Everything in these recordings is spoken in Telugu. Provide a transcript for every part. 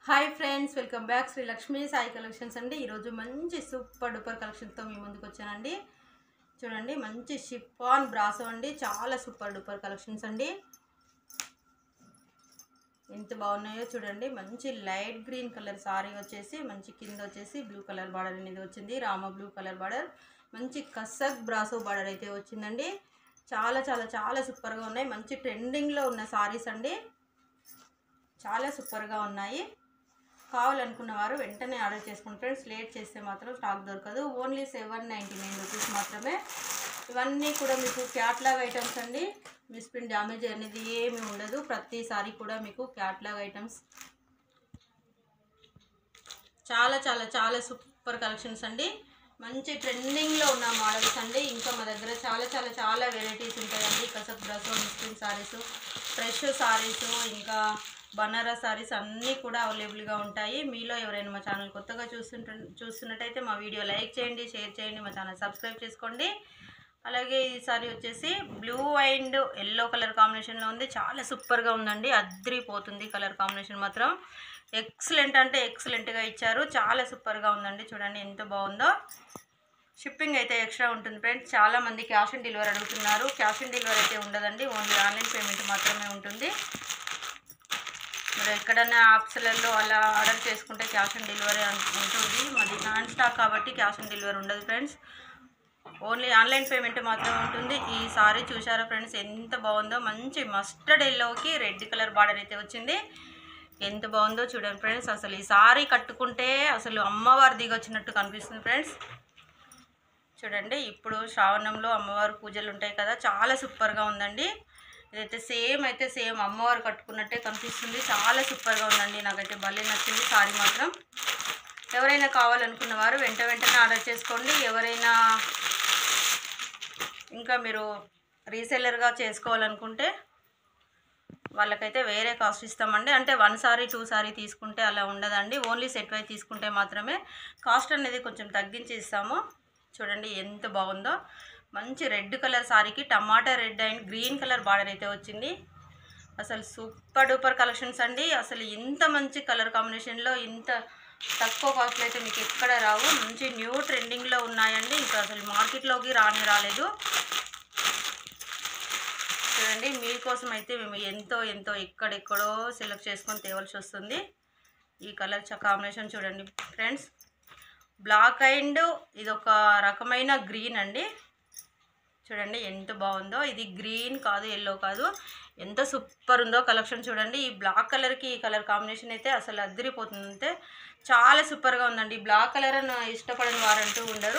hi friends welcome back Sri Lakshmi Sai collections అండి ఈరోజు మంచి సూపర్ డూపర్ కలెక్షన్తో మీ ముందుకు వచ్చానండి చూడండి మంచి షిఫాన్ బ్రాసో అండి చాలా సూపర్ డూపర్ కలెక్షన్స్ అండి ఎంత బాగున్నాయో చూడండి మంచి లైట్ గ్రీన్ కలర్ సారీ వచ్చేసి మంచి కింద వచ్చేసి బ్లూ కలర్ బార్డర్ అనేది వచ్చింది రామ బ్లూ కలర్ బార్డర్ మంచి కసక్ బ్రాసో బార్డర్ అయితే వచ్చిందండి చాలా చాలా చాలా సూపర్గా ఉన్నాయి మంచి ట్రెండింగ్లో ఉన్న సారీస్ అండి చాలా సూపర్గా ఉన్నాయి కావాలనుకున్న వారు వెంటనే ఆర్డర్ చేసుకోండి ఫ్రెండ్స్ లేట్ చేస్తే మాత్రం స్టాక్ దొరకదు only seven ninety nine rupees మాత్రమే ఇవన్నీ కూడా మీకు క్యాట్లాగ్ ఐటమ్స్ అండి మిస్ప్రింట్ డ్యామేజ్ అనేది ఏమీ ఉండదు ప్రతిసారి కూడా మీకు క్యాట్లాగ్ ఐటమ్స్ చాలా చాలా చాలా సూపర్ కలెక్షన్స్ అండి మంచి ట్రెండింగ్లో ఉన్న మోడల్స్ అండి ఇంకా మా దగ్గర చాలా చాలా చాలా వెరైటీస్ ఉంటాయండి కసక్ dress misprint saris fresh saris ఇంకా బనారస్ సారీస్ అన్నీ కూడా అవైలబుల్గా ఉంటాయి మీలో ఎవరైనా మా ఛానల్ కొత్తగా చూస్తుంట చూస్తున్నట్టయితే మా వీడియో లైక్ చేయండి షేర్ చేయండి మా ఛానల్ సబ్స్క్రైబ్ చేసుకోండి అలాగే ఈ సారీ వచ్చేసి బ్లూ అండ్ ఎల్లో కలర్ కాంబినేషన్లో ఉంది చాలా సూపర్గా ఉందండి అద్రిపోతుంది కలర్ కాంబినేషన్ మాత్రం ఎక్సలెంట్ అంటే ఎక్సలెంట్గా ఇచ్చారు చాలా సూపర్గా ఉందండి చూడండి ఎంత బాగుందో షిప్పింగ్ అయితే ఎక్స్ట్రా ఉంటుంది ఫ్రెండ్స్ చాలా మంది క్యాష్ ఆన్ డెలివరీ అడుగుతున్నారు క్యాష్ ఆన్ డెలివరీ అయితే ఉండదండి ఓన్లీ ఆన్లైన్ పేమెంట్ మాత్రమే ఉంటుంది మరి ఎక్కడైనా యాప్స్లలో అలా ఆర్డర్ చేసుకుంటే క్యాష్ ఆన్ డెలివరీ ఉంటుంది మాది నాన్ స్టాక్ కాబట్టి క్యాష్ ఆన్ డెలివరీ ఉండదు ఫ్రెండ్స్ ఓన్లీ ఆన్లైన్ పేమెంట్ మాత్రమే ఉంటుంది ఈ సారీ చూసారా ఫ్రెండ్స్ ఎంత బాగుందో మంచి మస్టర్డ్ ఎల్లోకి రెడ్ కలర్ బార్డర్ అయితే వచ్చింది ఎంత బాగుందో చూడండి ఫ్రెండ్స్ అసలు ఈ సారీ కట్టుకుంటే అసలు అమ్మవారు దిగొచ్చినట్టు కనిపిస్తుంది ఫ్రెండ్స్ చూడండి ఇప్పుడు శ్రావణంలో అమ్మవారి పూజలు ఉంటాయి కదా చాలా సూపర్గా ఉందండి ఇదైతే సేమ్ అయితే సేమ్ అమ్మవారు కట్టుకున్నట్టే కనిపిస్తుంది చాలా సూపర్గా ఉందండి నాకైతే భలే నచ్చింది సారీ మాత్రం ఎవరైనా కావాలనుకున్న వారు వెంట వెంటనే ఆర్డర్ చేసుకోండి ఎవరైనా ఇంకా మీరు రీసెల్లర్గా చేసుకోవాలనుకుంటే వాళ్ళకైతే వేరే కాస్ట్ ఇస్తామండి అంటే వన్ సారీ టూ సారీ తీసుకుంటే అలా ఉండదండి ఓన్లీ సెట్ వైజ్ తీసుకుంటే మాత్రమే కాస్ట్ అనేది కొంచెం తగ్గించి ఇస్తాము చూడండి ఎంత బాగుందో మంచి రెడ్ కలర్ సారీకి టమాటా red and green colour border అయితే వచ్చింది అసలు సూపర్ డూపర్ కలెక్షన్స్ అండి అసలు ఇంత మంచి కలర్ కాంబినేషన్లో ఇంత తక్కువ కాస్ట్లో అయితే మీకు ఎక్కడ రావు మంచి న్యూ ట్రెండింగ్లో ఉన్నాయండి ఇంకా అసలు మార్కెట్లోకి రాని రాలేదు చూడండి మీకోసం అయితే మేము ఎంతో ఎంతో ఎక్కడెక్కడో సెలెక్ట్ చేసుకొని తేవాల్సి వస్తుంది ఈ కలర్ కాంబినేషన్ చూడండి ఫ్రెండ్స్ బ్లాక్ అండ్ ఇది ఒక రకమైన గ్రీన్ అండి చూడండి ఎంత బాగుందో ఇది గ్రీన్ కాదు ఎల్లో కాదు ఎంత సూపర్ ఉందో కలెక్షన్ చూడండి ఈ బ్లాక్ కలర్కి ఈ కలర్ కాంబినేషన్ అయితే అసలు అద్దరిపోతుంది అంతే చాలా సూపర్గా ఉందండి బ్లాక్ కలర్ అని ఇష్టపడని వారంటూ ఉండరు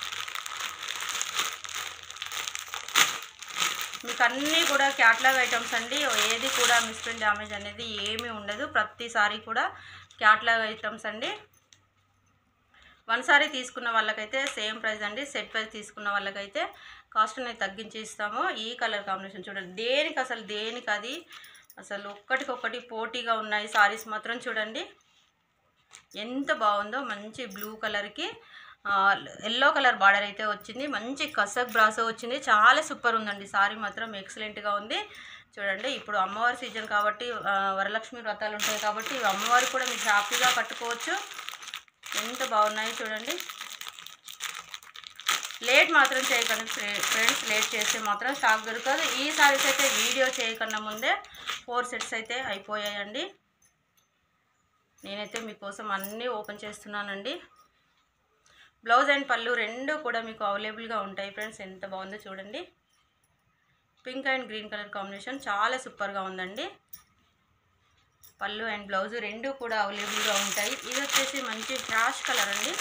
మీకు అన్నీ కూడా క్యాట్లాగ్ ఐటమ్స్ అండి ఏది కూడా మిస్ప్రింట్ డ్యామేజ్ అనేది ఏమీ ఉండదు ప్రతిసారి కూడా క్యాట్లాగ్ ఐటమ్స్ అండి వన్ సారీ తీసుకున్న వాళ్ళకైతే సేమ్ ప్రైస్ అండి సెట్ ప్రైస్ తీసుకున్న వాళ్ళకైతే కాస్ట్ అనేది తగ్గించి ఇస్తాము ఈ కలర్ కాంబినేషన్ చూడండి దేనికి అసలు దేనికి అది అసలు ఒక్కటికొక్కటి పోటీగా ఉన్నాయి సారీస్ మాత్రం చూడండి ఎంత బాగుందో మంచి బ్లూ కలర్కి ఎల్లో కలర్ బార్డర్ అయితే వచ్చింది మంచి కసక్ బ్రాసో వచ్చింది చాలా సూపర్ ఉందండి సారీ మాత్రం ఎక్సలెంట్గా ఉంది చూడండి ఇప్పుడు అమ్మవారి సీజన్ కాబట్టి ఆ, వరలక్ష్మి వ్రతాలు ఉంటాయి కాబట్టి అమ్మవారు కూడా మీకు హ్యాపీగా కట్టుకోవచ్చు ఎంత బాగున్నాయో చూడండి లేట్ మాత్రం చేయకండి ఫ్రెండ్స్ లేట్ చేస్తే మాత్రం స్టాక్ దొరకదు ఈ సారీస్ అయితే వీడియో చేయకన్నా ముందే ఫోర్ సెట్స్ అయితే అయిపోయాయండి నేనైతే మీకోసం అన్నీ ఓపెన్ చేస్తున్నానండి బ్లౌజ్ అండ్ పళ్ళు రెండు కూడా మీకు అవైలబుల్గా ఉంటాయి ఫ్రెండ్స్ ఎంత బాగుందో చూడండి pink and green colour combination చాలా సూపర్గా ఉందండి పళ్ళు అండ్ బ్లౌజ్ రెండు కూడా అవైలబుల్గా ఉంటాయి ఇది వచ్చేసి మంచి హ్యాష్ కలర్ అండి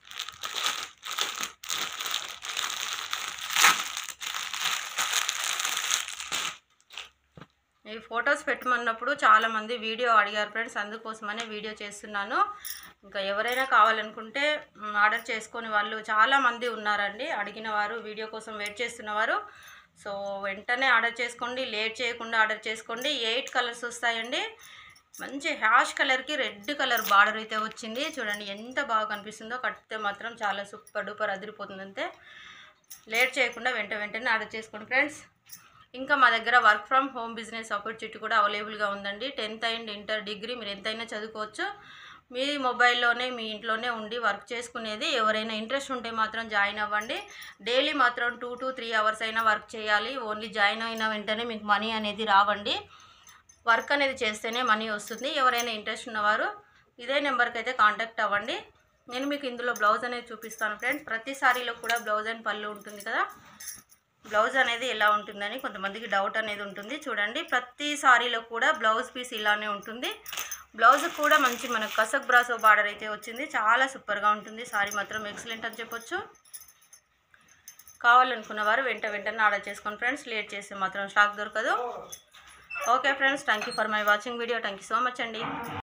ఈ ఫొటోస్ పెట్టమన్నప్పుడు చాలామంది వీడియో అడిగారు ఫ్రెండ్స్ అందుకోసమనే వీడియో చేస్తున్నాను ఇంకా ఎవరైనా కావాలనుకుంటే మ్, ఆర్డర్ చేసుకొని వాళ్ళు చాలామంది ఉన్నారండి అడిగిన వారు వీడియో కోసం వెయిట్ చేస్తున్నవారు సో వెంటనే ఆర్డర్ చేసుకోండి లేట్ చేయకుండా ఆర్డర్ చేసుకోండి ఎయిట్ కలర్స్ వస్తాయండి మంచి హ్యాష్ కలర్కి రెడ్ కలర్ బార్డర్ అయితే వచ్చింది చూడండి ఎంత బాగా కనిపిస్తుందో కడితే మాత్రం చాలా సూపర్ డూపర్ అదిరిపోతుంది అంతే లేట్ చేయకుండా వెంట వెంటనే ఆర్డర్ చేసుకోండి ఫ్రెండ్స్ ఇంకా మా దగ్గర work from home business opportunity కూడా అవైలబుల్గా ఉందండి టెన్త్ అండ్ ఇంటర్ డిగ్రీ మీరు ఎంతైనా చదువుకోవచ్చు మీ మొబైల్లోనే మీ ఇంట్లోనే ఉండి వర్క్ చేసుకునేది ఎవరైనా ఇంట్రెస్ట్ ఉంటే మాత్రం జాయిన్ అవ్వండి డైలీ మాత్రం టూ టు త్రీ అవర్స్ అయినా వర్క్ చేయాలి ఓన్లీ జాయిన్ అయిన వెంటనే మీకు మనీ అనేది రావండి వర్క్ అనేది చేస్తేనే మనీ వస్తుంది ఎవరైనా ఇంట్రెస్ట్ ఉన్నవారు ఇదే నెంబర్కి అయితే కాంటాక్ట్ అవ్వండి నేను మీకు ఇందులో బ్లౌజ్ అనేది చూపిస్తాను ఫ్రెండ్స్ ప్రతి సారీలో కూడా బ్లౌజ్ అండ్ పళ్ళు ఉంటుంది కదా బ్లౌజ్ అనేది ఎలా ఉంటుందని కొంతమందికి డౌట్ అనేది ఉంటుంది చూడండి ప్రతి సారీలో కూడా బ్లౌజ్ పీస్ ఇలానే ఉంటుంది బ్లౌజ్ కూడా మంచి మనకు కసక్ బ్రాసో బార్డర్ అయితే వచ్చింది చాలా సూపర్గా ఉంటుంది సారీ మాత్రం ఎక్సలెంట్ అని చెప్పొచ్చు కావాలనుకున్న వారు వెంట వెంటనే ఆర్డర్ చేసుకోండి ఫ్రెండ్స్ లేట్ చేస్తే మాత్రం స్టాక్ దొరకదు okay friends thank you for my watching video thank you so much అండి